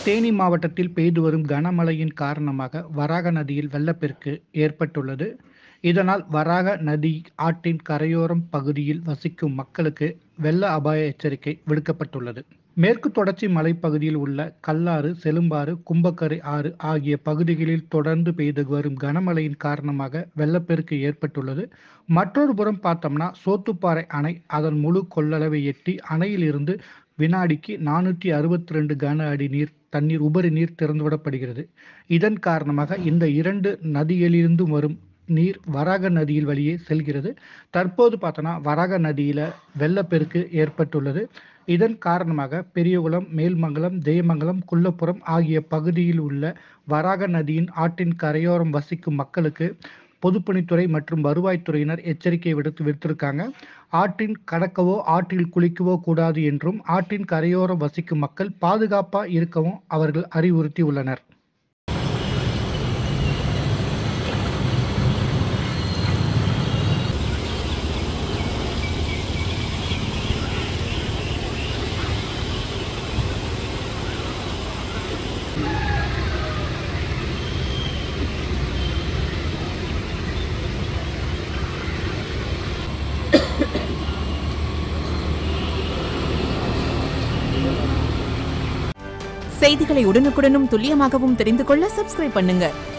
தேனி மாவட்டத்தில் பெய்து வரும் கனமழையின் காரணமாக வராக நதியில் வெள்ளப்பெருக்கு ஏற்பட்டுள்ளது இதனால் வராக நதி ஆற்றின் கரையோரம் பகுதியில் வசிக்கும் மக்களுக்கு வெள்ள அபாய எச்சரிக்கை விடுக்கப்பட்டுள்ளது மேற்கு தொடர்ச்சி மலைப்பகுதியில் உள்ள கல்லாறு செலும்பாறு கும்பக்கரை ஆறு ஆகிய பகுதிகளில் தொடர்ந்து பெய்து வரும் கனமழையின் காரணமாக வெள்ளப்பெருக்கு ஏற்பட்டுள்ளது மற்றொரு புறம் பார்த்தோம்னா சோத்துப்பாறை அணை அதன் முழு கொள்ளளவை எட்டி அணையிலிருந்து வினாடிக்கு நானூற்றி அறுபத்தி ரெண்டு கன அடி நீர் தண்ணீர் உபரி நீர் திறந்துவிடப்படுகிறது இதன் காரணமாக இந்த இரண்டு நதிகளிலிருந்து வரும் நீர் வராக நதியில் வழியே செல்கிறது தற்போது பார்த்தோன்னா வராக நதியில வெள்ளப்பெருக்கு ஏற்பட்டுள்ளது இதன் காரணமாக பெரியகுளம் மேல்மங்கலம் ஜெயமங்கலம் குள்ளப்புறம் ஆகிய பகுதியில் உள்ள வராக நதியின் ஆற்றின் கரையோரம் வசிக்கும் மக்களுக்கு பொதுப்பணித்துறை மற்றும் வருவாய்த்துறையினர் எச்சரிக்கை விடுத்து விடுத்திருக்காங்க ஆற்றின் கடக்கவோ ஆற்றில் குளிக்கவோ கூடாது என்றும் ஆற்றின் கரையோரம் வசிக்கும் மக்கள் பாதுகாப்பா இருக்கவும் அவர்கள் அறிவுறுத்தி உள்ளனர் செய்திகளை உடனுக்குடனும் துல்லியமாகவும் தெரிந்து கொள்ள சப்ஸ்கிரைப் பண்ணுங்க